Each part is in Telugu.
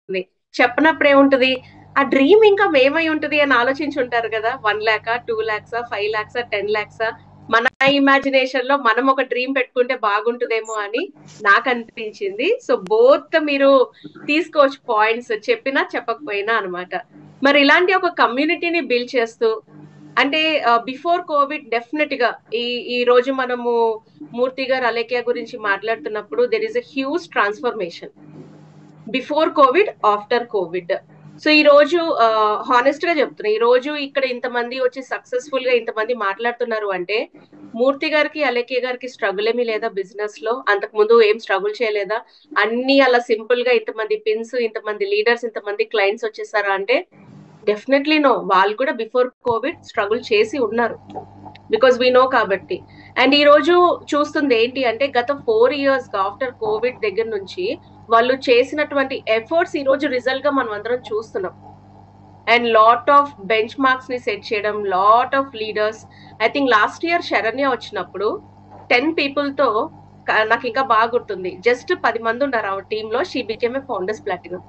ఉంటుంది చెప్పనప్పుడు ఏముంటది ఆ డ్రీమ్ ఇంకా ఏమై ఉంటది అని ఆలోచించి ఉంటారు కదా one lakh two lakhs five lakhs ten lakhs మన ఇమాజినేషన్ లో మనం ఒక డ్రీమ్ పెట్టుకుంటే బాగుంటుందేమో అని నాకు అనిపించింది సో బోత్ మీరు తీసుకోవచ్చు పాయింట్స్ చెప్పినా చెప్పకపోయినా అనమాట మరి ఇలాంటి ఒక కమ్యూనిటీని బిల్డ్ చేస్తూ అంటే బిఫోర్ కోవిడ్ డెఫినెట్ గా ఈ ఈ రోజు మనము మూర్తి గారు అలేఖ్య గురించి మాట్లాడుతున్నప్పుడు there is a huge transformation before covid after covid so ఈ రోజు హానెస్ట్ గా చెప్తున్నా ఈ రోజు ఇక్కడ ఇంతమంది వచ్చి సక్సెస్ఫుల్ గా ఇంతమంది మాట్లాడుతున్నారు అంటే మూర్తి గారికి అలేఖ్య గారికి స్ట్రగుల్ ఏమీ లేదా బిజినెస్ లో అంతకు ముందు ఏం స్ట్రగుల్ చేయలేదా అన్ని అలా సింపుల్ గా ఇంతమంది పిన్స్ ఇంతమంది లీడర్స్ ఇంతమంది క్లయింట్స్ వచ్చేసారా అంటే డెఫినెట్లీ నో వాళ్ళు కూడా బిఫోర్ కోవిడ్ స్ట్రగుల్ చేసి ఉన్నారు బికాస్ వీ నో కాబట్టి అండ్ ఈ రోజు చూస్తుంది ఏంటి అంటే గత ఫోర్ ఇయర్స్ ఆఫ్టర్ కోవిడ్ దగ్గర నుంచి వాళ్ళు చేసినటువంటి ఎఫర్ట్స్ ఈ రోజు రిజల్ట్ గా మనం అందరం చూస్తున్నాం and lot of benchmarks ని సెట్ చేయడం lot of leaders I think last year Saranya వచ్చినప్పుడు టెన్ పీపుల్ తో నాకు ఇంకా బాగా గుర్తుంది జస్ట్ పది మంది ఉన్నారు ఆ టీమ్ లో she became a founders platinum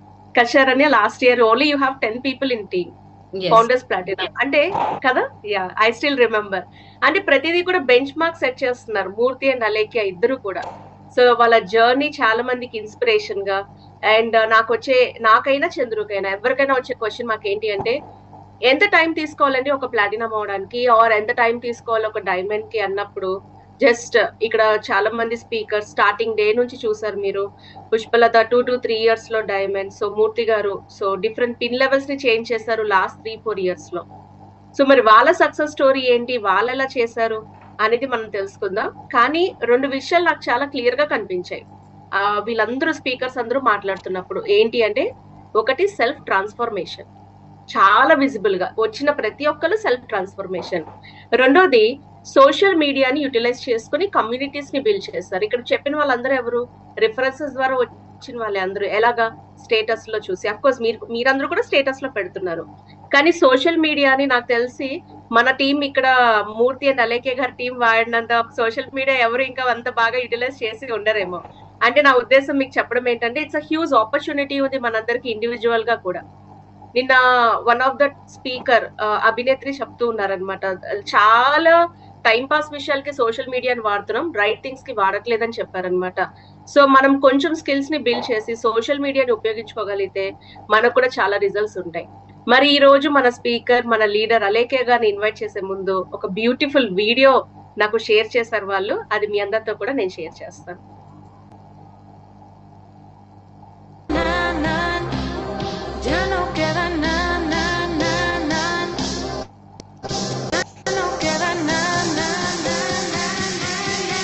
Saranya last year only you have ten people in team founders platinum అంటే కదా యా ఐ స్టిల్ రిమెంబర్ అంటే ప్రతిదీ కూడా బెంచ్ మార్క్ సెట్ చేస్తున్నారు మూర్తి అండ్ అలేఖ్య ఇద్దరు కూడా సో వాళ్ళ జర్నీ చాలా మందికి ఇన్స్పిరేషన్ గా అండ్ నాకు వచ్చే నాకైనా చంద్రుకైనా ఎవరికైనా వచ్చే క్వశ్చన్ మాకేంటి అంటే ఎంత టైం తీసుకోవాలండి ఒక ప్లాటినం అవడానికి ఆర్ ఎంత టైం తీసుకోవాలి ఒక డైమండ్ కి అన్నప్పుడు జస్ట్ ఇక్కడ చాలా మంది స్పీకర్ స్టార్టింగ్ డే నుంచి చూసారు మీరు Pushpalatha two to three years లో diamond so Murthy garu so different pin levels ని చేంజ్ చేశారు లాస్ట్ త్రీ ఫోర్ ఇయర్స్ లో సో మరి వాళ్ళ సక్సెస్ స్టోరీ ఏంటి వాళ్ళు ఎలా చేశారు అనేది మనం తెలుసుకుందాం కానీ రెండు విషయాలు నాకు చాలా క్లియర్ గా కనిపించాయి వీళ్ళందరూ స్పీకర్స్ అందరూ మాట్లాడుతున్నప్పుడు ఏంటి అంటే ఒకటి సెల్ఫ్ ట్రాన్స్ఫర్మేషన్ చాలా విజిబుల్ గా వచ్చిన ప్రతి ఒక్కరు సెల్ఫ్ ట్రాన్స్ఫర్మేషన్ రెండోది సోషల్ మీడియాని యూటిలైజ్ చేసుకుని కమ్యూనిటీస్ ని బిల్డ్ చేస్తారు ఇక్కడ చెప్పిన వాళ్ళందరూ ఎవరు రిఫరెన్సెస్ ద్వారా వచ్చిన వాళ్ళే అందరూ ఎలాగా స్టేటస్ లో చూసి అఫ్ కోర్స్ మీరు మీరందరూ కూడా స్టేటస్ లో పెడుతున్నారు కానీ సోషల్ మీడియాని నాకు తెలిసి మన టీం ఇక్కడ మూర్తి అండ్ అలేకే గారి టీం వాడినంత సోషల్ మీడియా ఎవరు ఇంకా అంత బాగా యూటిలైజ్ చేసి ఉండరేమో అంటే నా ఉద్దేశం మీకు చెప్పడం ఏంటంటే ఇట్స్ అ హ్యూజ్ ఆపర్చునిటీ ఉంది మనందరికి ఇండివిజువల్ గా కూడా నిన్న one of the speaker Abhinetri చెప్తూ ఉన్నారనమాట చాలా టైం పాస్ విషయాలకి సోషల్ మీడియాని వాడుతున్నాం రైట్ థింగ్స్ కి వాడట్లేదని చెప్పారనమాట సో మనం కొంచెం స్కిల్స్ ని బిల్డ్ చేసి సోషల్ మీడియాని ఉపయోగించుకోగలిగితే మనకు కూడా చాలా రిజల్ట్స్ ఉంటాయి మరి ఈ రోజు మన స్పీకర్ మన లీడర్ అలేకే గారిని ఇన్వైట్ చేసే ముందు ఒక బ్యూటిఫుల్ వీడియో నాకు షేర్ చేశారు వాళ్ళు అది మీ అందరితో కూడా నేను షేర్ చేస్తాను Ya no queda nada, nada, nada, nada. Ya no queda nada, nada, nada,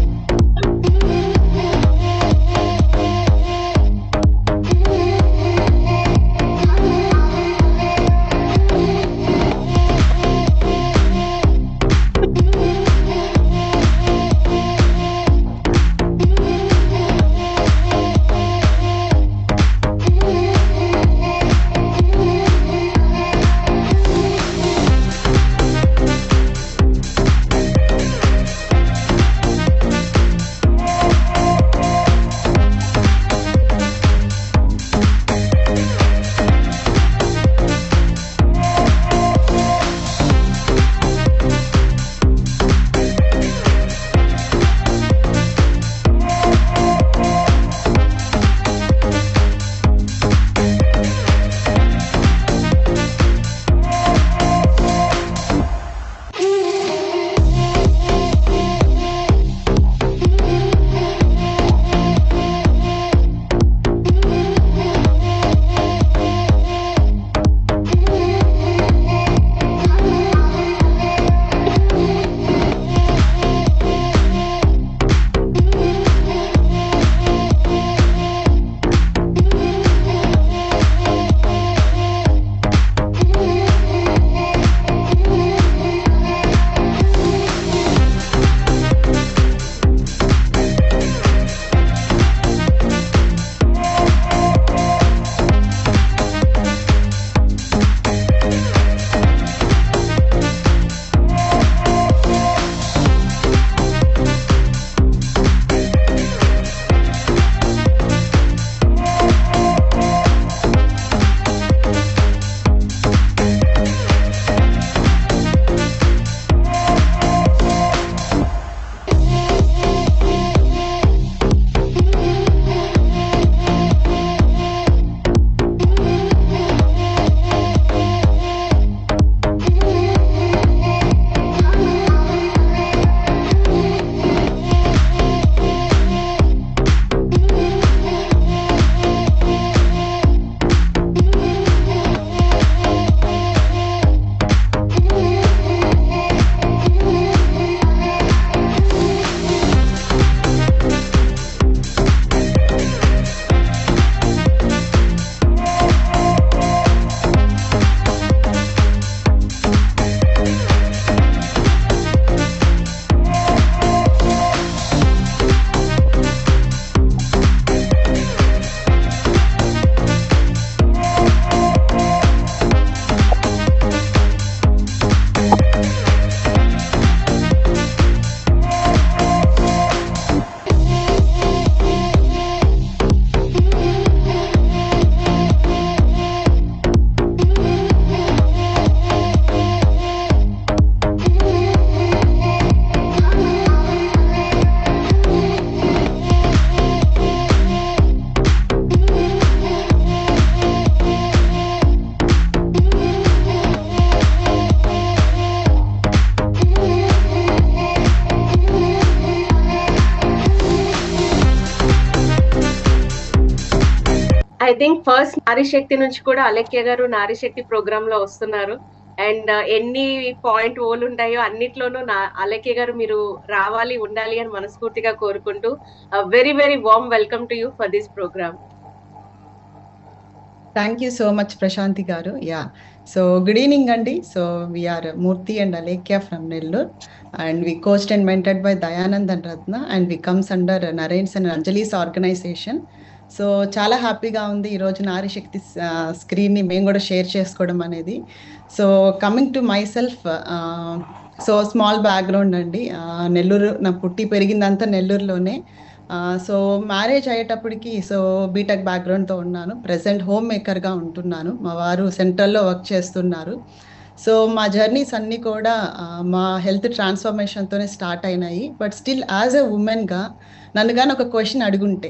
nada. Think first Nari Shakti నుంచి కూడా అలెక్య గారు నారీ శక్తి ప్రోగ్రామ్ లో వస్తున్నారు అండ్ ఎన్ని పాయింట్ ఓలు ఉంటాయో అన్నిట్లోనూ నా అలెక్య గారు మీరు రావాలి ఉండాలి అని మనస్ఫూర్తిగా కోరుకుంటూ very very warm welcome to you for this program thank you so much Prashanti garu yeah so good evening అండి so we are Murthy and Alekhya from Nellore and we coached and mentored by Dayanand and Ratna and we comes under Naren's and Anjali's organisation so చాలా హ్యాపీగా ఉంది ఈరోజు నారీ శక్తి స్క్రీన్ని మేము కూడా షేర్ చేసుకోవడం అనేది so coming to myself so small background అండి నెల్లూరు నా పుట్టి పెరిగిందంతా నెల్లూరులోనే సో మ్యారేజ్ అయ్యేటప్పటికి సో బీటెక్ బ్యాక్గ్రౌండ్తో ఉన్నాను ప్రజెంట్ హోమ్ మేకర్గా ఉంటున్నాను మా వారు సెంట్రల్లో వర్క్ చేస్తున్నారు సో మా జర్నీస్ అన్నీ కూడా మా హెల్త్ ట్రాన్స్ఫర్మేషన్తోనే స్టార్ట్ అయినాయి బట్ స్టిల్ యాజ్ ఎ ఉమెన్గా నన్ను కానీ ఒక క్వశ్చన్ అడుగుంటే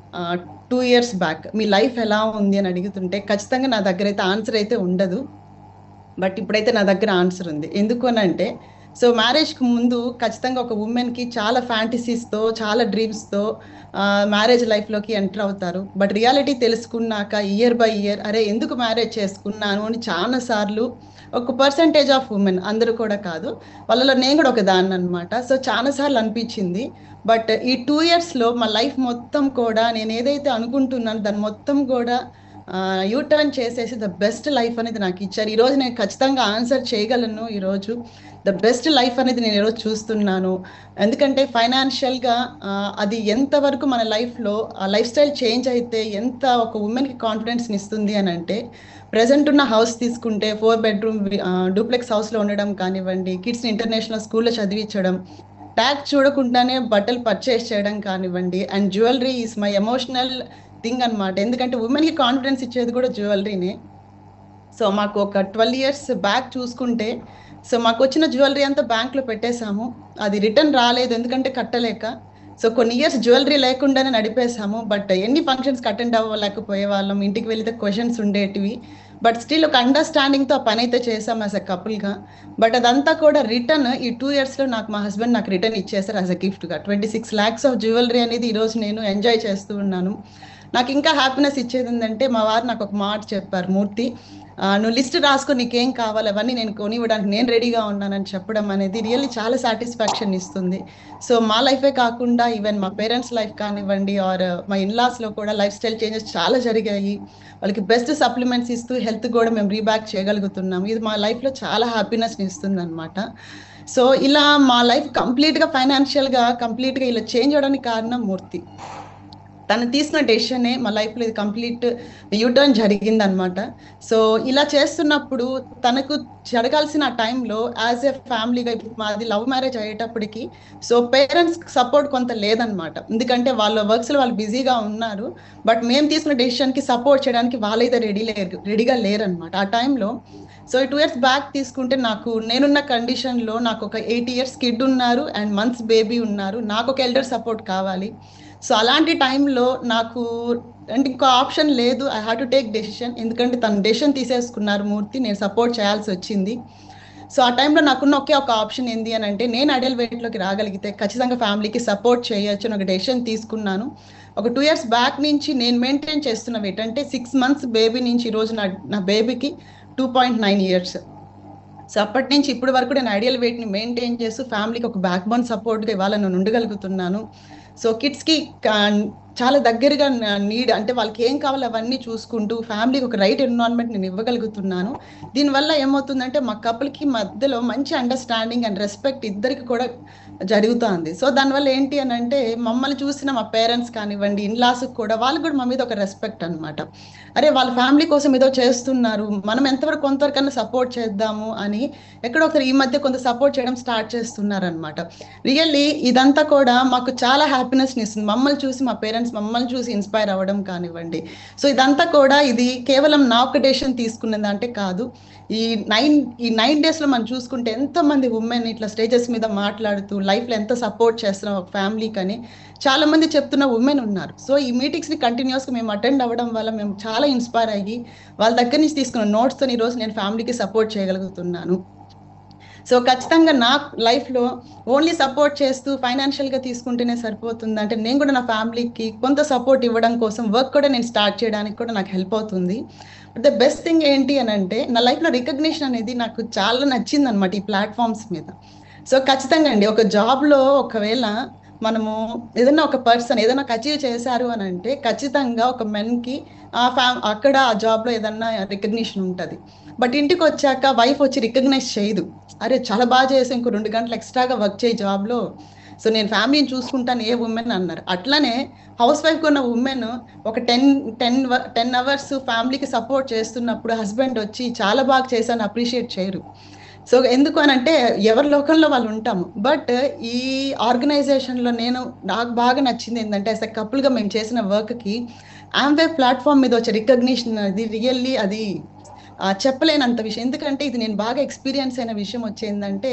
టూ ఇయర్స్ బ్యాక్ మీ లైఫ్ ఎలా ఉంది అని అడుగుతుంటే ఖచ్చితంగా నా దగ్గర అయితే ఆన్సర్ అయితే ఉండదు బట్ ఇప్పుడైతే నా దగ్గర ఆన్సర్ ఉంది ఎందుకు అని అంటే సో మ్యారేజ్కి ముందు ఖచ్చితంగా ఒక ఉమెన్కి చాలా ఫ్యాంటసీస్తో చాలా డ్రీమ్స్తో మ్యారేజ్ లైఫ్లోకి ఎంటర్ అవుతారు బట్ రియాలిటీ తెలుసుకున్నాక ఇయర్ బై ఇయర్ అరే ఎందుకు మ్యారేజ్ చేసుకున్నాను అని చాలా సార్లు ఒక పర్సంటేజ్ ఆఫ్ ఉమెన్ అందరూ కూడా కాదు వాళ్ళలో నేను కూడా ఒక దాన్ని అనమాట సో చాలాసార్లు అనిపించింది బట్ ఈ టూ ఇయర్స్లో మా లైఫ్ మొత్తం కూడా నేను ఏదైతే అనుకుంటున్నాను దాన్ని మొత్తం కూడా యూటర్న్ చేసేసి ద బెస్ట్ లైఫ్ అనేది నాకు ఇచ్చారు ఈరోజు నేను ఖచ్చితంగా ఆన్సర్ చేయగలను ఈరోజు ద బెస్ట్ లైఫ్ అనేది నేను ఈరోజు చూస్తున్నాను ఎందుకంటే ఫైనాన్షియల్గా అది ఎంతవరకు మన లైఫ్లో ఆ లైఫ్ స్టైల్ చేంజ్ అయితే ఎంత ఒక ఉమెన్కి కాన్ఫిడెన్స్ని ఇస్తుంది అని అంటే ప్రజెంట్ ఉన్న హౌస్ తీసుకుంటే ఫోర్ బెడ్రూమ్ డూప్లెక్స్ హౌస్లో ఉండడం కానివ్వండి కిడ్స్ని ఇంటర్నేషనల్ స్కూల్లో చదివించడం ట్యాగ్ చూడకుండానే బట్టలు పర్చేస్ చేయడం కానివ్వండి and jewellery is my emotional thing అనమాట ఎందుకంటే ఉమెన్కి కాన్ఫిడెన్స్ ఇచ్చేది కూడా జ్యువెలరీనే సో మాకు ఒక ట్వెల్వ్ ఇయర్స్ బ్యాక్ చూసుకుంటే సో మాకు వచ్చిన జ్యువెలరీ అంతా బ్యాంక్లో పెట్టేశాము అది రిటర్న్ రాలేదు ఎందుకంటే కట్టలేక సో కొన్ని ఇయర్స్ జ్యువెలరీ లేకుండానే నడిపేశాము బట్ ఎన్ని ఫంక్షన్స్కి అటెండ్ అవ్వలేకపోయే వాళ్ళం ఇంటికి వెళితే క్వశ్చన్స్ ఉండేటివి బట్ స్టిల్ ఒక అండర్స్టాండింగ్తో పని అయితే చేసాం యాజ్ అ కపుల్గా బట్ అదంతా కూడా రిటర్న్ ఈ టూ ఇయర్స్లో నాకు మా హస్బెండ్ నాకు రిటర్న్ ఇచ్చేసారు యాజ్ అ గిఫ్ట్గా twenty six lakhs of jewellery అనేది ఈరోజు నేను ఎంజాయ్ చేస్తూ ఉన్నాను నాకు ఇంకా హ్యాపీనెస్ ఇచ్చేది ఏంటంటే మా వారు నాకు ఒక మాట చెప్పారు మూర్తి నువ్వు లిస్ట్ రాసుకో నీకేం కావాలి అవన్నీ నేను కొనివ్వడానికి నేను రెడీగా ఉన్నానని చెప్పడం అనేది రియల్లీ చాలా సాటిస్ఫాక్షన్ ఇస్తుంది సో మా లైఫే కాకుండా ఈవెన్ మా పేరెంట్స్ లైఫ్ కానివ్వండి ఆర్ మా ఇన్లాస్లో కూడా లైఫ్ స్టైల్ చేంజెస్ చాలా జరిగాయి వాళ్ళకి బెస్ట్ సప్లిమెంట్స్ ఇస్తూ హెల్త్ కూడా మేము రీబ్యాక్ చేయగలుగుతున్నాం ఇది మా లైఫ్లో చాలా హ్యాపీనెస్ని ఇస్తుంది అనమాట సో ఇలా మా లైఫ్ కంప్లీట్గా ఫైనాన్షియల్గా కంప్లీట్గా ఇలా చేంజ్ అవడానికి కారణం మూర్తి తను తీసుకున్న డెసిషనే మా లైఫ్లో ఇది కంప్లీట్ యూటర్న్ జరిగిందనమాట సో ఇలా చేస్తున్నప్పుడు తనకు జరగాల్సిన టైంలో యాజ్ ఎ ఫ్యామిలీగా ఇప్పుడు మాది లవ్ మ్యారేజ్ అయ్యేటప్పటికి సో పేరెంట్స్ సపోర్ట్ కొంత లేదనమాట ఎందుకంటే వాళ్ళ వర్క్స్లో వాళ్ళు బిజీగా ఉన్నారు బట్ మేము తీసుకున్న డెసిషన్కి సపోర్ట్ చేయడానికి వాళ్ళైతే రెడీ లేరు రెడీగా లేరనమాట ఆ టైంలో సో టూ ఇయర్స్ బ్యాక్ తీసుకుంటే నాకు నేనున్న కండిషన్లో నాకు ఒక ఎయిట్ ఇయర్స్ కిడ్ ఉన్నారు అండ్ మంత్స్ బేబీ ఉన్నారు నాకు ఒక ఎల్డర్ సపోర్ట్ కావాలి సో అలాంటి టైంలో నాకు అంటే ఇంకో ఆప్షన్ లేదు I have to take decision ఎందుకంటే తను డెసిషన్ తీసేసుకున్నారు మూర్తి నేను సపోర్ట్ చేయాల్సి వచ్చింది సో ఆ టైంలో నాకున్న ఒకే ఒక ఆప్షన్ ఏంది అని అంటే నేను అడల్ వెయిట్లోకి రాగలిగితే ఖచ్చితంగా ఫ్యామిలీకి సపోర్ట్ చేయొచ్చు అని ఒక డెసిషన్ తీసుకున్నాను ఒక టూ ఇయర్స్ బ్యాక్ నుంచి నేను మెయింటైన్ చేస్తున్న వెయిట్ అంటే సిక్స్ మంత్స్ బేబీ నుంచి ఈరోజు నా నా బేబీకి two point nine years so అప్పటి నుంచి ఇప్పటి వరకు నేను ఐడియల్ వెయిట్ని మెయింటైన్ చేస్తూ ఫ్యామిలీకి ఒక బ్యాక్ బోన్ సపోర్ట్గా ఇవాళ నేను ఉండగలుగుతున్నాను సో కిడ్స్కి చాలా దగ్గరగా నీడ్ అంటే వాళ్ళకి ఏం కావాలో అవన్నీ చూసుకుంటూ ఫ్యామిలీకి ఒక రైట్ ఎన్విరాన్మెంట్ నేను ఇవ్వగలుగుతున్నాను దీనివల్ల ఏమవుతుందంటే మా కపుల్కి మధ్యలో మంచి అండర్స్టాండింగ్ అండ్ రెస్పెక్ట్ ఇద్దరికి కూడా జరుగుతుంది సో దానివల్ల ఏంటి అని అంటే మమ్మల్ని చూసిన మా పేరెంట్స్ కానివ్వండి ఇన్లాస్కి కూడా వాళ్ళకి కూడా మా మీద ఒక రెస్పెక్ట్ అనమాట అరే వాళ్ళ ఫ్యామిలీ కోసం ఏదో చేస్తున్నారు మనం ఎంతవరకు కొంతవరకన్నా సపోర్ట్ చేద్దాము అని ఎక్కడో ఒకసారి ఈ మధ్య కొంత సపోర్ట్ చేయడం స్టార్ట్ చేస్తున్నారు అనమాట రియల్లీ ఇదంతా కూడా మాకు చాలా హ్యాపీనెస్ని ఇస్తుంది మమ్మల్ని చూసి మా పేరెంట్స్ మమ్మల్ని చూసి ఇన్స్పైర్ అవ్వడం కానివ్వండి సో ఇదంతా కూడా ఇది కేవలం నా ఒక డెసిషన్ తీసుకున్నది అంటే కాదు ఈ నైన్ ఈ నైన్ డేస్లో మనం చూసుకుంటే ఎంతమంది ఉమెన్ ఇట్లా స్టేజెస్ మీద మాట్లాడుతూ లైఫ్లో ఎంత సపోర్ట్ చేస్తున్నాం ఒక ఫ్యామిలీకి అని చాలా మంది చెప్తున్న ఉమెన్ ఉన్నారు సో ఈ మీటింగ్స్ని కంటిన్యూస్గా మేము అటెండ్ అవ్వడం వల్ల మేము చాలా ఇన్స్పైర్ అయ్యి వాళ్ళ దగ్గర నుంచి తీసుకున్న నోట్స్తో ఈరోజు నేను ఫ్యామిలీకి సపోర్ట్ చేయగలుగుతున్నాను సో ఖచ్చితంగా నా లైఫ్లో ఓన్లీ సపోర్ట్ చేస్తూ ఫైనాన్షియల్గా తీసుకుంటేనే సరిపోతుంది అంటే నేను కూడా నా ఫ్యామిలీకి కొంత సపోర్ట్ ఇవ్వడం కోసం వర్క్ కూడా నేను స్టార్ట్ చేయడానికి కూడా నాకు హెల్ప్ అవుతుంది ద బెస్ట్ థింగ్ ఏంటి అని అంటే నా లైఫ్లో రికగ్నిషన్ అనేది నాకు చాలా నచ్చింది అనమాట ఈ ప్లాట్ఫామ్స్ మీద సో ఖచ్చితంగా అండి ఒక జాబ్లో ఒకవేళ మనము ఏదైనా ఒక పర్సన్ ఏదైనా ఒక అచీవ్ చేశారు అని అంటే ఖచ్చితంగా ఒక మెన్కి ఆ ఫ్యా అక్కడ ఆ జాబ్లో ఏదన్నా రికగ్నిషన్ ఉంటుంది బట్ ఇంటికి వచ్చాక వైఫ్ వచ్చి రికగ్నైజ్ చేయదు అరే చాలా బాగా చేసి ఇంకో రెండు గంటలు ఎక్స్ట్రాగా వర్క్ చేయి జాబ్లో సో నేను ఫ్యామిలీని చూసుకుంటాను ఏ ఉమెన్ అన్నారు అట్లానే హౌస్ వైఫ్ ఉన్న ఉమెన్ ఒక టెన్ టెన్ టెన్ అవర్స్ ఫ్యామిలీకి సపోర్ట్ చేస్తున్నప్పుడు హస్బెండ్ వచ్చి చాలా బాగా చేశాను అప్రిషియేట్ చేయరు సో ఎందుకు అని అంటే ఎవరి లోకంలో వాళ్ళు ఉంటాము బట్ ఈ ఆర్గనైజేషన్లో నేను నాకు బాగా నచ్చింది ఏంటంటే అసలు కపుల్గా మేము చేసిన వర్క్కి ఆమ్వే ప్లాట్ఫామ్ మీద వచ్చే రికగ్నిషన్ అది రియల్లీ అది ఆ, చెప్పలేనంత విషయం ఎందుకంటే ఇది నేను బాగా ఎక్స్పీరియన్స్ అయిన విషయం వచ్చేందంటే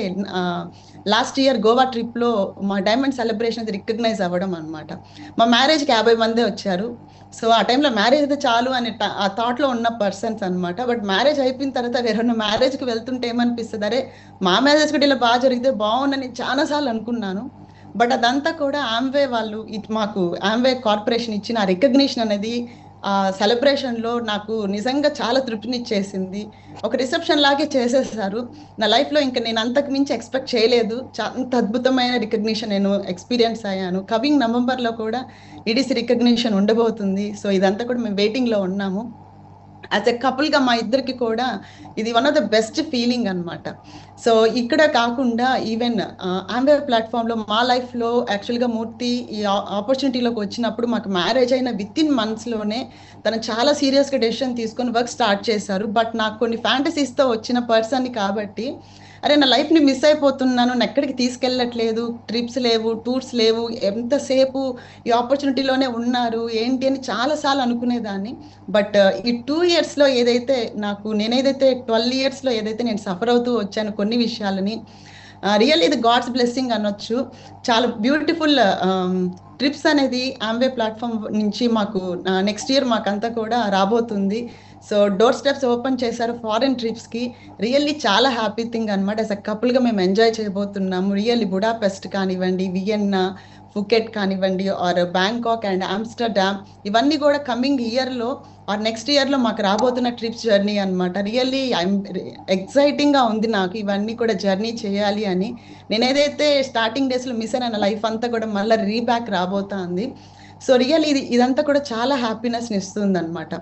లాస్ట్ ఇయర్ గోవా ట్రిప్లో మా డైమండ్ సెలబ్రేషన్ అది రికగ్నైజ్ అవ్వడం అనమాట మా మ్యారేజ్కి యాభై మందే వచ్చారు సో ఆ టైంలో మ్యారేజ్ అయితే చాలు అనే ట- ఆ థాట్లో ఉన్న పర్సన్స్ అనమాట బట్ మ్యారేజ్ అయిపోయిన తర్వాత వేరే మ్యారేజ్కి వెళ్తుంటే ఏమనిపిస్తుంది అరే మా మ్యారేజ్ కూడా ఇలా బాగా జరిగితే బాగుండని చాలాసార్లు అనుకున్నాను బట్ అదంతా కూడా ఆమ్వే వాళ్ళు ఇది మాకు ఆమ్వే కార్పొరేషన్ ఇచ్చిన రికగ్నిషన్ అనేది ఆ సెలబ్రేషన్లో నాకు నిజంగా చాలా తృప్తినిచ్చేసింది ఒక రిసెప్షన్ లాగే చేసేసారు నా లైఫ్లో ఇంకా నేను అంతకు మించి ఎక్స్పెక్ట్ చేయలేదు చా- అంత అద్భుతమైన రికగ్నిషన్ నేను ఎక్స్పీరియన్స్ అయ్యాను కవింగ్ నవంబర్లో కూడా ఈడీసీ రికగ్నిషన్ ఉండబోతుంది సో ఇదంతా కూడా మేము వెయిటింగ్లో ఉన్నాము యాజ్ ఎ కపుల్గా మా ఇద్దరికి కూడా ఇది one of the best feeling అన్నమాట సో ఇక్కడ కాకుండా ఈవెన్ ఆంధ్ర ప్లాట్ఫామ్లో మా లైఫ్లో యాక్చువల్గా మూర్తి ఈ ఆపర్చునిటీలోకి వచ్చినప్పుడు మాకు మ్యారేజ్ అయిన విత్ ఇన్ మంత్స్లోనే తను చాలా సీరియస్గా డెసిషన్ తీసుకొని వర్క్ స్టార్ట్ చేశారు బట్ నాకు కొన్ని ఫ్యాంటసీస్తో వచ్చిన పర్సన్ కాబట్టి అరే నా లైఫ్ని మిస్ అయిపోతున్నాను నన్ను ఎక్కడికి తీసుకెళ్ళట్లేదు ట్రిప్స్ లేవు టూర్స్ లేవు ఎంతసేపు ఈ ఆపర్చునిటీలోనే ఉన్నారు ఏంటి అని చాలాసార్లు అనుకునేదాన్ని బట్ ఈ టూ ఇయర్స్లో ఏదైతే నాకు నేనేదైతే ట్వెల్వ్ ఇయర్స్లో ఏదైతే నేను సఫర్ అవుతూ వచ్చాను కొన్ని విషయాలని రియల్ ఇది గాడ్స్ బ్లెస్సింగ్ అనొచ్చు చాలా బ్యూటిఫుల్ ట్రిప్స్ అనేది ఆంబే ప్లాట్ఫామ్ నుంచి మాకు నెక్స్ట్ ఇయర్ మాకంతా కూడా రాబోతుంది సో డోర్ స్టెప్స్ ఓపెన్ చేశారు ఫారెన్ ట్రిప్స్కి రియల్లీ చాలా హ్యాపీ థింగ్ అనమాట యాజ్ అ కపుల్గా మేము ఎంజాయ్ చేయబోతున్నాము రియల్లీ బుడాపెస్ట్ కానివ్వండి వియన్నా ఫుకెట్ కానివ్వండి ఆర్ బ్యాంకాక్ అండ్ ఆమ్స్టర్డామ్ ఇవన్నీ కూడా కమింగ్ ఇయర్లో ఆర్ నెక్స్ట్ ఇయర్లో మాకు రాబోతున్న ట్రిప్స్ జర్నీ అనమాట రియల్లీ ఐఎమ్ ఎక్సైటింగ్గా ఉంది నాకు ఇవన్నీ కూడా జర్నీ చేయాలి అని నేను ఏదైతే స్టార్టింగ్ డేస్లో మిస్ అయిన లైఫ్ అంతా కూడా మళ్ళీ రీబ్యాక్ రాబోతుంది సో రియల్ ఇది ఇదంతా కూడా చాలా హ్యాపీనెస్ని ఇస్తుంది అనమాట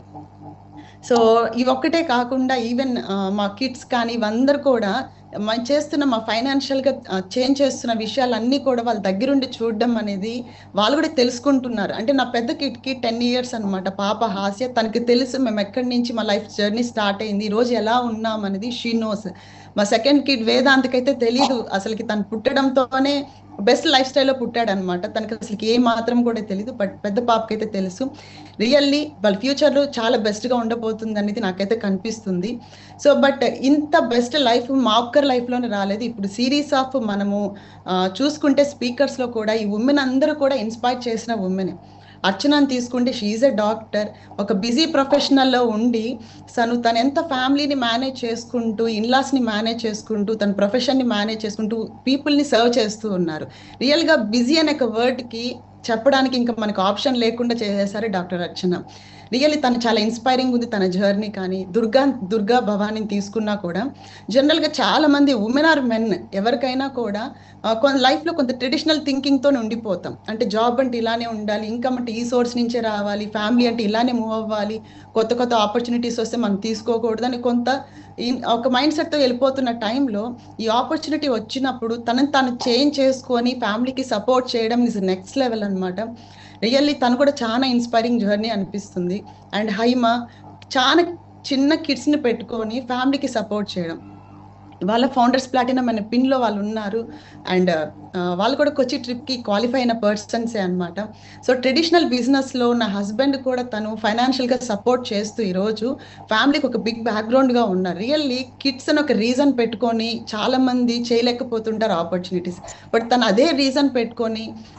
సో ఇవి ఒక్కటే కాకుండా ఈవెన్ మా కిడ్స్ కానీ ఇవందరూ కూడా మనం చేస్తున్న మా ఫైనాన్షియల్గా చేంజ్ చేస్తున్న విషయాలన్నీ కూడా వాళ్ళ దగ్గరుండి చూడడం అనేది వాళ్ళు కూడా తెలుసుకుంటున్నారు అంటే నా పెద్ద కిడ్కి టెన్ ఇయర్స్ అనమాట పాప హాస్య తనకి తెలుసు మేము ఎక్కడి నుంచి మా లైఫ్ జర్నీ స్టార్ట్ అయింది ఈ రోజు ఎలా ఉన్నాం అనేది షీ నోస్ మా సెకండ్ కిడ్ వేదాంతకైతే తెలియదు అసలుకి తను పుట్టడంతోనే బెస్ట్ లైఫ్ స్టైల్లో పుట్టాడు అనమాట తనకి అసలుకి ఏ మాత్రం కూడా తెలియదు బట్ పెద్ద పాపకైతే తెలుసు రియల్లీ వాళ్ళ ఫ్యూచర్లో చాలా బెస్ట్గా ఉండబోతుంది అనేది నాకైతే కనిపిస్తుంది సో బట్ ఇంత బెస్ట్ లైఫ్ మా ఒక్కరి లైఫ్లోనే రాలేదు ఇప్పుడు సిరీస్ ఆఫ్ మనము ఆ, చూసుకుంటే స్పీకర్స్లో కూడా ఈ ఉమెన్ అందరూ కూడా ఇన్స్పైర్ చేసిన ఉమెన్ అర్చనని తీసుకుంటే షీఈ్ ఎ డాక్టర్ ఒక బిజీ ప్రొఫెషనల్లో ఉండి తను తను ఎంత ఫ్యామిలీని మేనేజ్ చేసుకుంటూ ఇన్లాస్ని మేనేజ్ చేసుకుంటూ తన ప్రొఫెషన్ని మేనేజ్ చేసుకుంటూ పీపుల్ని సర్వ్ చేస్తూ ఉన్నారు రియల్గా బిజీ అనే ఒక వర్డ్కి చెప్పడానికి ఇంకా మనకు ఆప్షన్ లేకుండా చేసేసారు డాక్టర్ అర్చన రియల్లీ తను చాలా ఇన్స్పైరింగ్ ఉంది తన జర్నీ కానీ దుర్గా దుర్గా భవానీని తీసుకున్నా కూడా జనరల్గా చాలా మంది ఉమెన్ ఆర్ మెన్ ఎవరికైనా కూడా ఆ, కొంత లైఫ్లో కొంత ట్రెడిషనల్ థింకింగ్తో ఉండిపోతాం అంటే జాబ్ అంటే ఇలానే ఉండాలి ఇన్కమ్ అంటే ఈ సోర్స్ నుంచే రావాలి ఫ్యామిలీ అంటే ఇలానే మూవ్ అవ్వాలి కొత్త కొత్త ఆపర్చునిటీస్ వస్తే మనం తీసుకోకూడదని కొంత ఇన్- ఒక మైండ్ సెట్తో వెళ్ళిపోతున్న టైంలో ఈ ఆపర్చునిటీ వచ్చినప్పుడు తనని తాను చేంజ్ చేసుకొని ఫ్యామిలీకి సపోర్ట్ చేయడం ఇస్ నెక్స్ట్ లెవెల్ అన్నమాట రియల్లీ తను కూడా చాలా ఇన్స్పైరింగ్ జర్నీ అనిపిస్తుంది అండ్ హైమ చాలా చిన్న కిడ్స్ని పెట్టుకొని ఫ్యామిలీకి సపోర్ట్ చేయడం వాళ్ళ ఫౌండర్స్ ప్లాటినం అనే పిన్లో వాళ్ళు ఉన్నారు అండ్ వాళ్ళు కూడా కొచ్చి ట్రిప్కి క్వాలిఫై అయిన పర్సన్సే అనమాట సో ట్రెడిషనల్ బిజినెస్లో నా హస్బెండ్ కూడా తను ఫైనాన్షియల్గా సపోర్ట్ చేస్తూ ఈరోజు ఫ్యామిలీకి ఒక బిగ్ బ్యాక్గ్రౌండ్గా ఉన్నారు రియల్లీ కిడ్స్ అని ఒక రీజన్ పెట్టుకొని చాలా మంది చేయలేకపోతుంటారు ఆపర్చునిటీస్ బట్ తను అదే రీజన్ పెట్టుకొని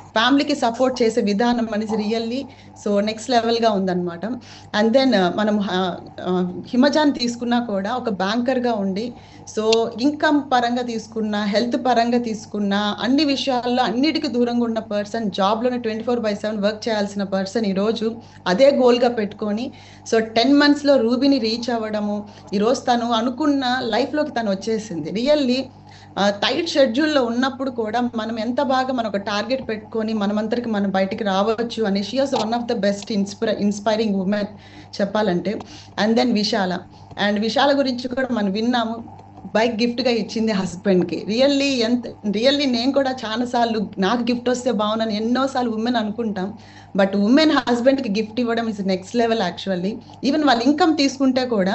ఫ్యామిలీకి సపోర్ట్ చేసే విధానం అనేది రియల్లీ సో నెక్స్ట్ లెవెల్గా ఉందన్నమాట అండ్ దెన్ మనం హ- ఆ, హిమజాన్ తీసుకున్నా కూడా ఒక బ్యాంకర్గా ఉండి సో ఇన్కమ్ పరంగా తీసుకున్నా హెల్త్ పరంగా తీసుకున్నా అన్ని విషయాల్లో అన్నిటికీ దూరంగా ఉన్న పర్సన్ జాబ్లోనే twenty four by seven work చేయాల్సిన పర్సన్ ఈరోజు అదే గోల్గా పెట్టుకొని సో టెన్ మంత్స్లో రూబీని రీచ్ అవ్వడము ఈరోజు తను అనుకున్న లైఫ్లోకి తను వచ్చేసింది రియల్లీ టైట్ షెడ్యూల్లో ఉన్నప్పుడు కూడా మనం ఎంత బాగా మనం ఒక టార్గెట్ పెట్టుకొని మనమంతరికి మనం బయటికి రావచ్చు అని she is one of the best inspire inspiring women చెప్పాలంటే and then Vishala and Vishala గురించి కూడా మనం విన్నాము బైక్ గిఫ్ట్గా ఇచ్చింది హస్బెండ్కి రియల్లీ ఎంత రియల్లీ నేను కూడా చాలాసార్లు నాకు గిఫ్ట్ వస్తే బాగున్నాను ఎన్నోసార్లు ఉమెన్ అనుకుంటాం బట్ ఉమెన్ హస్బెండ్కి గిఫ్ట్ ఇవ్వడం is next level actually even వాళ్ళ ఇన్కమ్ తీసుకుంటే కూడా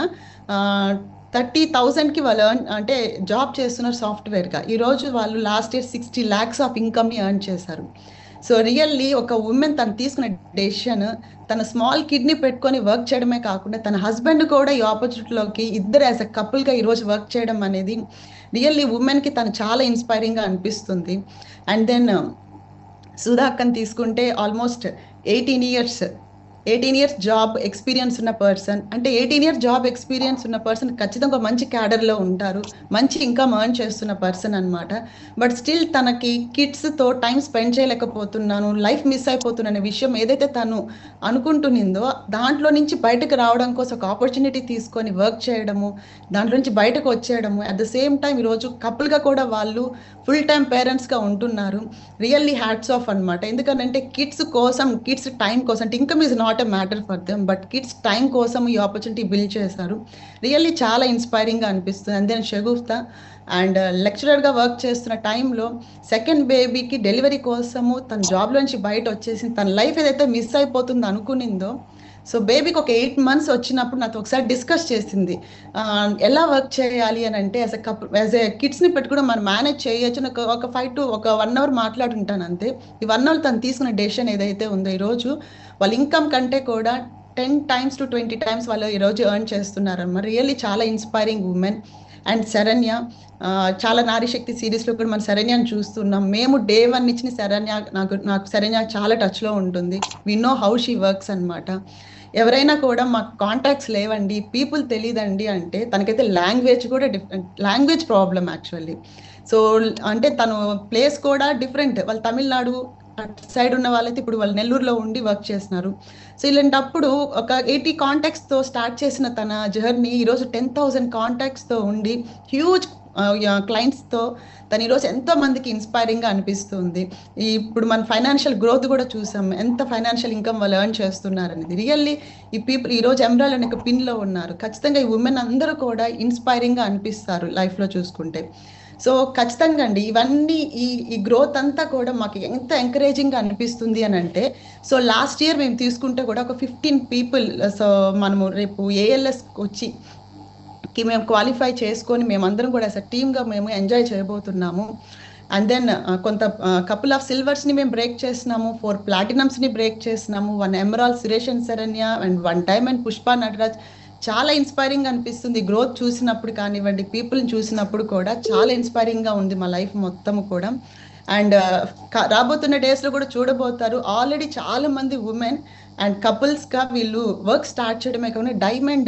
థర్టీ థౌజండ్కి వాళ్ళు earn- అంటే జాబ్ చేస్తున్నారు సాఫ్ట్వేర్గా ఈరోజు వాళ్ళు last year sixty lakhs of ఇన్కమ్ని ఎర్న్ చేశారు సో రియల్లీ ఒక ఉమెన్ తను తీసుకున్న డెసిషన్ తన స్మాల్ కిడ్నీ పెట్టుకొని వర్క్ చేయడమే కాకుండా తన హస్బెండ్ కూడా ఈ ఆపర్చునిటీలోకి ఇద్దరు యాజ్ అ కపుల్గా ఈరోజు వర్క్ చేయడం అనేది రియల్లీ ఉమెన్కి తను చాలా ఇన్స్పైరింగ్గా అనిపిస్తుంది అండ్ దెన్ సుధాకన్ తీసుకుంటే almost eighteen years eighteen years job experience ఉన్న పర్సన్ అంటే ఎయిటీన్ ఇయర్స్ జాబ్ ఎక్స్పీరియన్స్ ఉన్న పర్సన్ ఖచ్చితంగా ఒక మంచి క్యాడర్లో ఉంటారు మంచి ఇన్కమ్ ఎర్న్ చేస్తున్న పర్సన్ అన్నమాట బట్ స్టిల్ తనకి కిడ్స్తో టైం స్పెండ్ చేయలేకపోతున్నాను లైఫ్ మిస్ అయిపోతున్నా అనే విషయం ఏదైతే తను అనుకుంటునిందో దాంట్లో నుంచి బయటకు రావడం కోసం ఒక ఆపర్చునిటీ తీసుకొని వర్క్ చేయడము దాంట్లో నుంచి బయటకు వచ్చేయడము అట్ ద సేమ్ టైం ఈరోజు కపుల్గా కూడా వాళ్ళు ఫుల్ టైం పేరెంట్స్గా ఉంటున్నారు రియల్లీ హ్యాట్స్ ఆఫ్ అనమాట ఎందుకంటే కిడ్స్ కోసం కిడ్స్ టైం కోసం అంటే income is not a matter for them but kids time కోసం ఈ ఆపర్చునిటీ బిల్డ్ చేశారు రియల్లీ చాలా ఇన్స్పైరింగ్గా అనిపిస్తుంది అండ్ దెన్ షగుఫ్తా అండ్ లెక్చరర్గా వర్క్ చేస్తున్న టైంలో సెకండ్ బేబీకి డెలివరీ కోసము తన జాబ్లోంచి బయట వచ్చేసి తన లైఫ్ ఏదైతే మిస్ అయిపోతుందో అనుకునిందో సో బేబీకి ఒక ఎయిట్ మంత్స్ వచ్చినప్పుడు నాతో ఒకసారి డిస్కస్ చేసింది ఆ, ఎలా వర్క్ చేయాలి అని అంటే as a cup as a కిడ్స్ని పెట్టి కూడా మనం మేనేజ్ చేయొచ్చు అని ఒక- ఒక ఫైవ్ టు ఒక వన్ అవర్ మాట్లాడుంటాను అంతే ఈ వన్ అవర్ తను తీసుకున్న డెసిషన్ ఏదైతే ఉందో ఈరోజు వాళ్ళ ఇన్కమ్ కంటే కూడా ten times to twenty times వాళ్ళు ఈరోజు ఎర్న్ చేస్తున్నారన్నమాట రియల్లీ చాలా ఇన్స్పైరింగ్ ఉమెన్ అండ్ శరణ్య ఆ, చాలా నారీ శక్తి సిరీస్లో కూడా మనం శరణ్యని చూస్తున్నాం మేము డే వన్ ఇచ్చిన శరణ్య నాకు నాకు శరణ్య చాలా టచ్లో ఉంటుంది we know how she works అన్నమాట ఎవరైనా కూడా మాకు కాంటాక్ట్స్ లేవండి పీపుల్ తెలియదండి అంటే తనకైతే లాంగ్వేజ్ కూడా different language problem actually so అంటే తను ప్లేస్ కూడా డిఫరెంట్ వాళ్ళు తమిళనాడు అటు సైడ్ ఉన్న వాళ్ళైతే ఇప్పుడు వాళ్ళు నెల్లూరులో ఉండి వర్క్ చేస్తున్నారు సో ఇలాంటప్పుడు ఒక ఎయిటీ కాంటాక్ట్స్తో స్టార్ట్ చేసిన తన జర్నీ ఈరోజు టెన్ థౌజండ్ కాంటాక్ట్స్తో ఉండి హ్యూజ్ క్లయింట్స్తో తను ఈరోజు ఎంతో మందికి ఇన్స్పైరింగ్గా అనిపిస్తుంది ఈ ఇప్పుడు మన ఫైనాన్షియల్ గ్రోత్ కూడా చూసాం ఎంత ఫైనాన్షియల్ ఇన్కమ్ వాళ్ళు ఎర్న్ చేస్తున్నారు అనేది రియల్లీ ఈ పీపుల్ ఈరోజు ఎమ్రాల్ అనే ఒక పిన్లో ఉన్నారు ఖచ్చితంగా ఈ ఉమెన్ అందరూ కూడా ఇన్స్పైరింగ్గా అనిపిస్తారు లైఫ్లో చూసుకుంటే సో ఖచ్చితంగా అండి ఇవన్నీ ఈ ఈ గ్రోత్ అంతా కూడా మాకు ఎంత ఎంకరేజింగ్గా అనిపిస్తుంది అని అంటే సో లాస్ట్ ఇయర్ మేము తీసుకుంటే కూడా ఒక ఫిఫ్టీన్ పీపుల్ సో మనము రేపు ఏఎల్ఎస్ వచ్చి కి మేము క్వాలిఫై చేసుకొని మేమందరం కూడా యాజ్ అ టీమ్గా మేము ఎంజాయ్ చేయబోతున్నాము అండ్ దెన్ కొంత కపుల్ ఆఫ్ సిల్వర్స్ని మేము బ్రేక్ చేసినాము ఫోర్ ప్లాటినమ్స్ని బ్రేక్ చేసినాము వన్ ఎమరాల్ సురేషన్ Saranya and one diamond Pushpa Nataraj చాలా ఇన్స్పైరింగ్ అనిపిస్తుంది గ్రోత్ చూసినప్పుడు కానివ్వండి పీపుల్ని చూసినప్పుడు కూడా చాలా ఇన్స్పైరింగ్గా ఉంది మా లైఫ్ మొత్తం కూడా అండ్ రాబోతున్న డేస్లో కూడా చూడబోతారు ఆల్రెడీ చాలా మంది ఉమెన్ అండ్ కపుల్స్గా వీళ్ళు వర్క్ స్టార్ట్ చేయడమే కాకుండా డైమండ్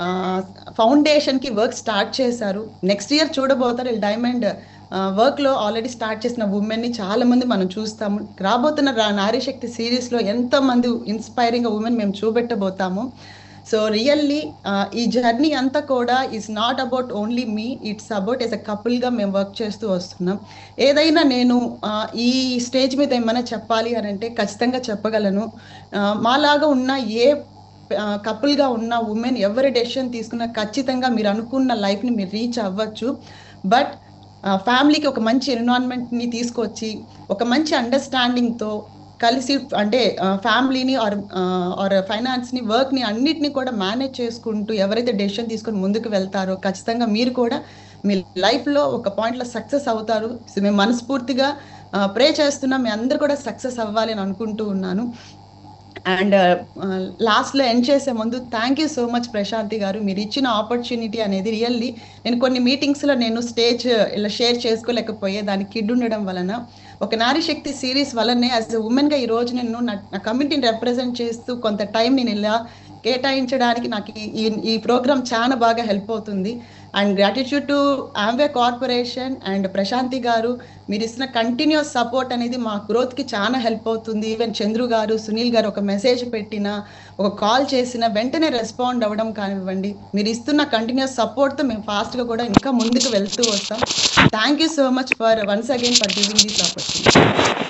ఫౌండేషన్కి వర్క్ స్టార్ట్ చేశారు నెక్స్ట్ ఇయర్ చూడబోతారు వీళ్ళు డైమండ్ వర్క్లో ఆల్రెడీ స్టార్ట్ చేసిన ఉమెన్ని చాలా మంది మనం చూస్తాము రాబోతున్న రా- నారీ శక్తి సిరీస్లో ఎంతో మంది ఇన్స్పైరింగ్ ఉమెన్ మేము చూపెట్టబోతాము సో రియల్లీ ఈ జర్నీ అంతా కూడా is not about only me it's about as a కపుల్గా మేము వర్క్ చేస్తూ వస్తున్నాం ఏదైనా నేను ఆ, ఈ స్టేజ్ మీద ఏమైనా చెప్పాలి అని అంటే ఖచ్చితంగా చెప్పగలను ఆ, మాలాగా ఉన్న ఏ కపుల్గా ఉన్న ఉమెన్ ఎవరి డెసిషన్ తీసుకున్నా ఖచ్చితంగా మీరు అనుకున్న లైఫ్ని మీరు రీచ్ అవ్వచ్చు బట్ ఫ్యామిలీకి ఒక మంచి ఎన్విరాన్మెంట్ని తీసుకొచ్చి ఒక మంచి అండర్స్టాండింగ్తో కలిసి అంటే ఫ్యామిలీని ఆర్ ఆర్ ఫైనాన్స్ని వర్క్ని అన్నిటిని కూడా మేనేజ్ చేసుకుంటూ ఎవరైతే డెసిషన్ తీసుకొని ముందుకు వెళ్తారో ఖచ్చితంగా మీరు కూడా మీ లైఫ్లో ఒక పాయింట్లో సక్సెస్ అవుతారు సో మేము మనస్ఫూర్తిగా ప్రే చేస్తున్నాం మీ అందరు కూడా సక్సెస్ అవ్వాలి అని అనుకుంటూ ఉన్నాను అండ్ లాస్ట్లో ఎండ్ చేసే ముందు thank you so much Prashanti garu మీరు ఇచ్చిన ఆపర్చునిటీ అనేది రియల్లీ నేను కొన్ని మీటింగ్స్లో నేను స్టేజ్ ఇలా షేర్ చేసుకోలేకపోయే దాని కిడ్ ఉండడం వలన ఒక నారీ శక్తి సిరీస్ వల్లనే యాజ్ ఎ ఉమెన్గా ఈ రోజు నేను నా నా కమ్యూనిటీని రిప్రజెంట్ చేస్తూ కొంత టైం నేను ఇలా కేటాయించడానికి నాకు ఈ- ఈ ఈ ప్రోగ్రామ్ చాలా బాగా హెల్ప్ అవుతుంది and gratitude to Amway corporation and Prashanthi garu మీరు ఇస్తున్న కంటిన్యూస్ సపోర్ట్ అనేది మా గ్రోత్కి చాలా హెల్ప్ అవుతుంది ఈవెన్ చంద్రు గారు సునీల్ గారు ఒక మెసేజ్ పెట్టిన ఒక కాల్ చేసిన వెంటనే రెస్పాండ్ అవ్వడం కానివ్వండి మీరు ఇస్తున్న కంటిన్యూస్ సపోర్ట్తో మేము ఫాస్ట్గా కూడా ఇంకా ముందుకు వెళ్తూ వస్తాం thank you so much for once again for giving this opportunity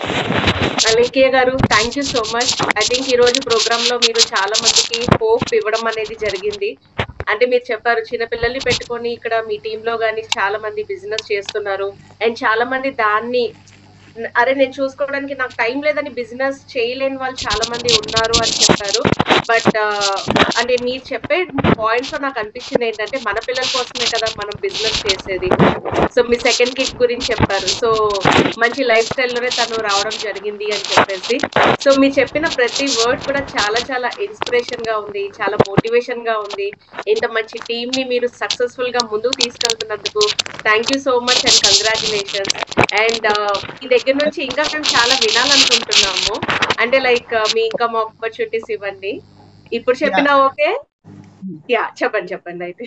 Alekhya garu thank you so much I think ఈ రోజు ప్రోగ్రామ్ లో మీరు చాలా మందికి హోప్ ఇవ్వడం అనేది జరిగింది అంటే మీరు చెప్పారు చిన్నపిల్లల్ని పెట్టుకొని ఇక్కడ మీ టీమ్ లో కానీ చాలా మంది బిజినెస్ చేస్తున్నారు అండ్ చాలా మంది దాన్ని అరే నేను చూసుకోవడానికి నాకు టైం లేదని బిజినెస్ చేయలేని వాళ్ళు చాలా మంది ఉన్నారు అని చెప్పారు బట్ అంటే మీరు చెప్పే పాయింట్స్ నాకు అనిపించింది ఏంటంటే మన పిల్లల కోసమే కదా మనం బిజినెస్ చేసేది సో మీ సెకండ్ కిట్ గురించి చెప్పారు సో మంచి లైఫ్ స్టైల్లోనే తను రావడం జరిగింది అని చెప్పేసి సో మీరు చెప్పిన ప్రతి వర్డ్ కూడా చాలా చాలా ఇన్స్పిరేషన్ గా ఉంది చాలా మోటివేషన్ గా ఉంది ఇంత మంచి టీమ్ ని మీరు సక్సెస్ఫుల్ గా ముందుకు తీసుకెళ్తున్నందుకు thank you so much and congratulations and ఈ దగ్గర నుంచి ఇంకా మేము చాలా వినాలనుకుంటున్నాము అంటే లైక్ మీ ఇన్కమ్ ఆపర్చునిటీస్ ఇవ్వండి ఇప్పుడు చెప్పినా ఓకే యా చెప్పండి చెప్పండి అయితే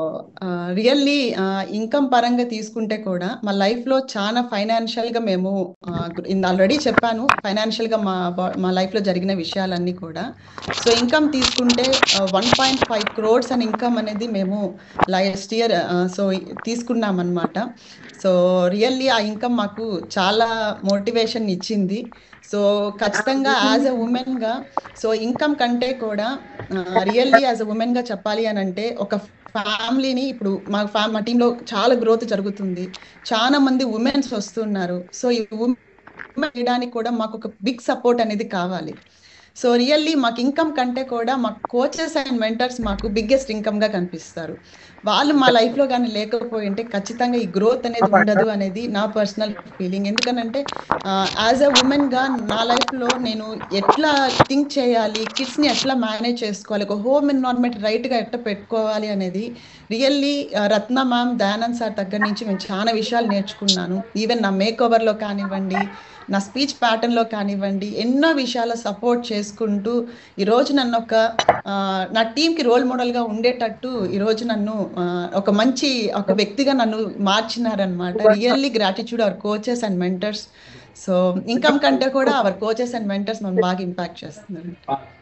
రియల్లీ ఇన్కమ్ పరంగా తీసుకుంటే కూడా మా లైఫ్ లో చాలా ఫైనాన్షియల్ గా మేము ఆల్రెడీ చెప్పాను ఫైనాన్షియల్ గా మా బా- మా లైఫ్ లో జరిగిన విషయాలన్నీ కూడా సో ఇన్కమ్ తీసుకుంటే వన్ పాయింట్ ఫైవ్ క్రోడ్స్ అని ఇన్కమ్ అనేది మేము లాస్ట్ ఇయర్ సో తీసుకున్నాం అనమాట సో రియల్లీ ఆ ఇన్కమ్ మాకు చాలా మోటివేషన్ ఇచ్చింది సో ఖచ్చితంగా యాజ్ ఎ ఉమెన్ గా సో ఇన్కమ్ కంటే కూడా రియల్లీ యాజ్ ఎ ఉమెన్ గా చెప్పాలి అని అంటే ఒక ఫ్యామిలీని ఇప్పుడు మా ఫ్యా మా టీంలో చాలా గ్రోత్ జరుగుతుంది చాలా మంది ఉమెన్స్ వస్తున్నారు సో ఈ ఉమెన్ చేయడానికి కూడా మాకు ఒక బిగ్ సపోర్ట్ అనేది కావాలి సో రియల్లీ మాకు ఇన్కమ్ కంటే కూడా మా కోచెస్ అండ్ మెంటర్స్ మాకు బిగ్గెస్ట్ ఇన్కమ్ గా కనిపిస్తారు వాళ్ళు మా లైఫ్ లో కానీ లేకపోయింటే ఖచ్చితంగా ఈ గ్రోత్ అనేది ఉండదు అనేది నా పర్సనల్ ఫీలింగ్ ఎందుకనంటే యాజ్ ఎ ఉమెన్ గా నా లైఫ్ లో నేను ఎట్లా థింక్ చేయాలి కిడ్స్ ని ఎట్లా మేనేజ్ చేసుకోవాలి ఒక హోమ్ ఎన్వైరన్మెంట్ రైట్ గా ఎట్లా పెట్టుకోవాలి అనేది really Ratna ma'am Dayanand sir దగ్గర నుంచి నేను చాలా విషయాలు నేర్చుకున్నాను ఈవెన్ నా మేక్ ఓవర్ లో కానివ్వండి నా స్పీచ్ ప్యాటర్న్ లో కానివ్వండి ఎన్నో విషయాల సపోర్ట్ చేసుకుంటూ ఈరోజు నన్ను ఒక ఆ, నా టీంకి రోల్ మోడల్ గా ఉండేటట్టు ఈరోజు నన్ను ఆ, ఒక మంచి ఒక వ్యక్తిగా నన్ను మార్చినారనమాట really gratitude our coaches and mentors so income కంటే కూడా అవర్ కోచెస్ అండ్ మెంటర్స్ మనం బాగా ఇంపాక్ట్ చేస్తున్నారు